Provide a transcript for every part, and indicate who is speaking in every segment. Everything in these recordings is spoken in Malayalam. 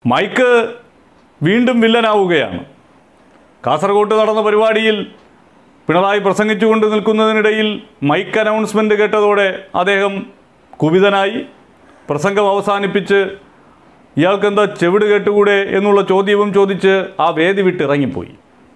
Speaker 1: മൈക്ക് വീണ്ടും വില്ലനാവുകയാണ് കാസർഗോട്ട് നടന്ന പരിപാടിയിൽ പിണറായി പ്രസംഗിച്ചുകൊണ്ട് നിൽക്കുന്നതിനിടയിൽ മൈക്ക് അനൗൺസ്മെൻ്റ് കേട്ടതോടെ അദ്ദേഹം കുപിതനായി പ്രസംഗം അവസാനിപ്പിച്ച് ഇയാൾക്കെന്താ ചെവിട് കേട്ടുകൂടെ എന്നുള്ള ചോദ്യവും ചോദിച്ച് ആ വേദി വിട്ടിറങ്ങിപ്പോയി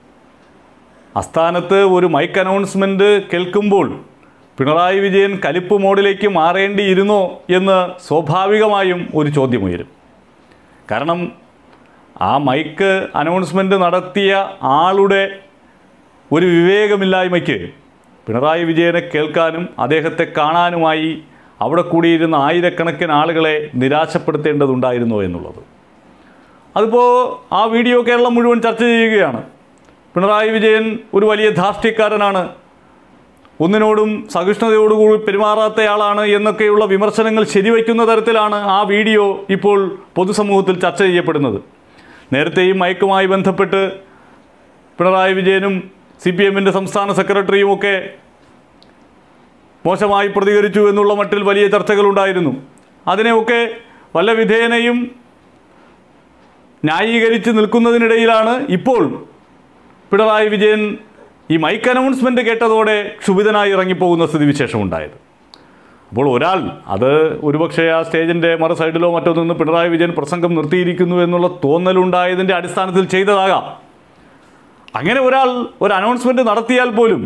Speaker 1: അസ്ഥാനത്ത് ഒരു മൈക്ക് അനൗൺസ്മെൻറ്റ് കേൾക്കുമ്പോൾ പിണറായി വിജയൻ കലിപ്പ് മോഡിലേക്ക് മാറേണ്ടിയിരുന്നോ എന്ന് സ്വാഭാവികമായും ഒരു ചോദ്യമുയരും കാരണം ആ മൈക്ക് അനൗൺസ്മെൻറ്റ് നടത്തിയ ആളുടെ ഒരു വിവേകമില്ലായ്മയ്ക്ക് പിണറായി വിജയനെ കേൾക്കാനും അദ്ദേഹത്തെ കാണാനുമായി അവിടെ കൂടിയിരുന്ന ആയിരക്കണക്കിന് ആളുകളെ നിരാശപ്പെടുത്തേണ്ടതുണ്ടായിരുന്നു എന്നുള്ളത് അതിപ്പോൾ ആ വീഡിയോ കേരളം മുഴുവൻ ചർച്ച ചെയ്യുകയാണ് പിണറായി വിജയൻ ഒരു വലിയ ധാർഷ്ട്യക്കാരനാണ് ഒന്നിനോടും സഹിഷ്ണുതയോടുകൂടി പെരുമാറാത്തയാളാണ് എന്നൊക്കെയുള്ള വിമർശനങ്ങൾ ശരിവയ്ക്കുന്ന തരത്തിലാണ് ആ വീഡിയോ ഇപ്പോൾ പൊതുസമൂഹത്തിൽ ചർച്ച ചെയ്യപ്പെടുന്നത് നേരത്തെയും മയക്കുമായി ബന്ധപ്പെട്ട് പിണറായി വിജയനും സി പി എമ്മിൻ്റെ സംസ്ഥാന സെക്രട്ടറിയും ഒക്കെ മോശമായി പ്രതികരിച്ചു എന്നുള്ള മട്ടിൽ വലിയ ചർച്ചകളുണ്ടായിരുന്നു അതിനെയൊക്കെ വല്ല വിധേയനെയും ന്യായീകരിച്ച് നിൽക്കുന്നതിനിടയിലാണ് ഇപ്പോൾ പിണറായി വിജയൻ ഈ മൈക്ക് അനൗൺസ്മെൻറ്റ് കേട്ടതോടെ ക്ഷുഭിതനായി ഇറങ്ങിപ്പോകുന്ന സ്ഥിതിവിശേഷം ഉണ്ടായത് അപ്പോൾ ഒരാൾ അത് ഒരുപക്ഷെ ആ സ്റ്റേജിൻ്റെ മറു സൈഡിലോ മറ്റോ നിന്ന് പിണറായി വിജയൻ പ്രസംഗം നിർത്തിയിരിക്കുന്നു എന്നുള്ള തോന്നലുണ്ടായതിൻ്റെ അടിസ്ഥാനത്തിൽ ചെയ്തതാകാം അങ്ങനെ ഒരാൾ ഒരു അനൗൺസ്മെൻറ്റ് നടത്തിയാൽ പോലും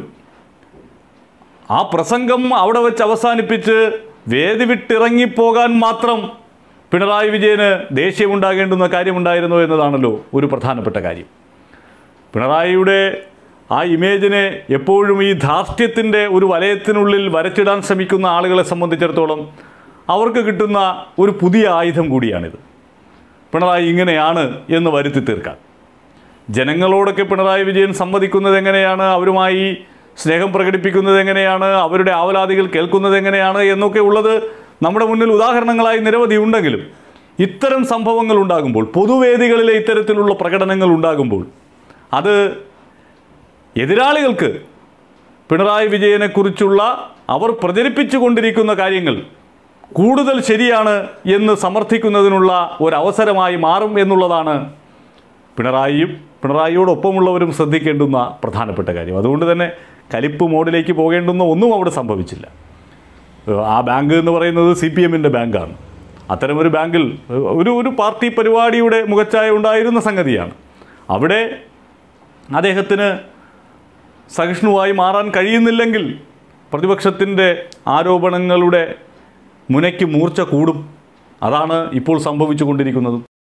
Speaker 1: ആ പ്രസംഗം അവിടെ വെച്ച് അവസാനിപ്പിച്ച് വേദി വിട്ടിറങ്ങിപ്പോകാൻ മാത്രം പിണറായി വിജയന് ദേഷ്യമുണ്ടാകേണ്ടുന്ന കാര്യമുണ്ടായിരുന്നു എന്നതാണല്ലോ ഒരു പ്രധാനപ്പെട്ട കാര്യം പിണറായിയുടെ ആ ഇമേജിനെ എപ്പോഴും ഈ ധാർഷ്ട്യത്തിൻ്റെ ഒരു വലയത്തിനുള്ളിൽ വരച്ചിടാൻ ശ്രമിക്കുന്ന ആളുകളെ സംബന്ധിച്ചിടത്തോളം അവർക്ക് കിട്ടുന്ന ഒരു പുതിയ ആയുധം കൂടിയാണിത് പിണറായി ഇങ്ങനെയാണ് എന്ന് വരുത്തി തീർക്കാൻ ജനങ്ങളോടൊക്കെ പിണറായി വിജയൻ സംവദിക്കുന്നത് എങ്ങനെയാണ് അവരുമായി സ്നേഹം പ്രകടിപ്പിക്കുന്നത് എങ്ങനെയാണ് അവരുടെ ആവലാതികൾ കേൾക്കുന്നത് എങ്ങനെയാണ് എന്നൊക്കെ ഉള്ളത് നമ്മുടെ മുന്നിൽ ഉദാഹരണങ്ങളായി നിരവധി ഉണ്ടെങ്കിലും ഇത്തരം സംഭവങ്ങൾ ഉണ്ടാകുമ്പോൾ പൊതുവേദികളിലെ ഇത്തരത്തിലുള്ള പ്രകടനങ്ങൾ ഉണ്ടാകുമ്പോൾ അത് എതിരാളികൾക്ക് പിണറായി വിജയനെക്കുറിച്ചുള്ള അവർ പ്രചരിപ്പിച്ചു കൊണ്ടിരിക്കുന്ന കാര്യങ്ങൾ കൂടുതൽ ശരിയാണ് എന്ന് സമർത്ഥിക്കുന്നതിനുള്ള ഒരവസരമായി മാറും എന്നുള്ളതാണ് പിണറായിയും പിണറായിയോടൊപ്പമുള്ളവരും ശ്രദ്ധിക്കേണ്ടുന്ന പ്രധാനപ്പെട്ട കാര്യം അതുകൊണ്ട് തന്നെ കലിപ്പ് മോഡിലേക്ക് പോകേണ്ടുന്ന ഒന്നും അവിടെ സംഭവിച്ചില്ല ആ ബാങ്ക് എന്ന് പറയുന്നത് സി പി എമ്മിൻ്റെ ബാങ്കാണ് അത്തരമൊരു ബാങ്കിൽ ഒരു ഒരു പാർട്ടി പരിപാടിയുടെ മുഖച്ഛായ ഉണ്ടായിരുന്ന സംഗതിയാണ് അവിടെ അദ്ദേഹത്തിന് സഹിഷ്ണുവായി മാറാൻ കഴിയുന്നില്ലെങ്കിൽ പ്രതിപക്ഷത്തിൻ്റെ ആരോപണങ്ങളുടെ മുനയ്ക്ക് മൂർച്ച കൂടും അതാണ് ഇപ്പോൾ സംഭവിച്ചു കൊണ്ടിരിക്കുന്നത്